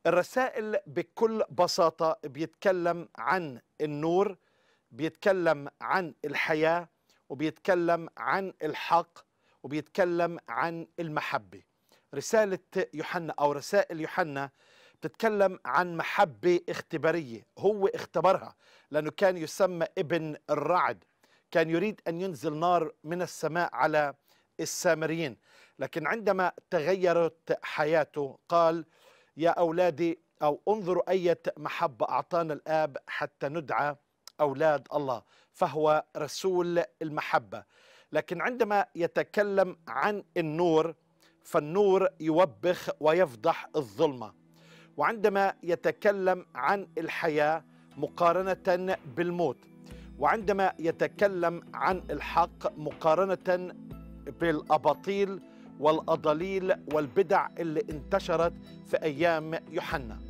الرسائل بكل بساطة بيتكلم عن النور بيتكلم عن الحياة وبيتكلم عن الحق وبيتكلم عن المحبة رسالة يوحنا أو رسائل يوحنا بتتكلم عن محبة اختبارية هو اختبرها لأنه كان يسمى ابن الرعد كان يريد أن ينزل نار من السماء على السامريين لكن عندما تغيرت حياته قال يا أولادي أو انظروا أية محبة أعطانا الآب حتى ندعى أولاد الله فهو رسول المحبة لكن عندما يتكلم عن النور فالنور يوبخ ويفضح الظلمة وعندما يتكلم عن الحياة مقارنة بالموت وعندما يتكلم عن الحق مقارنة بالأباطيل والأضاليل والبدع اللي انتشرت في أيام يوحنا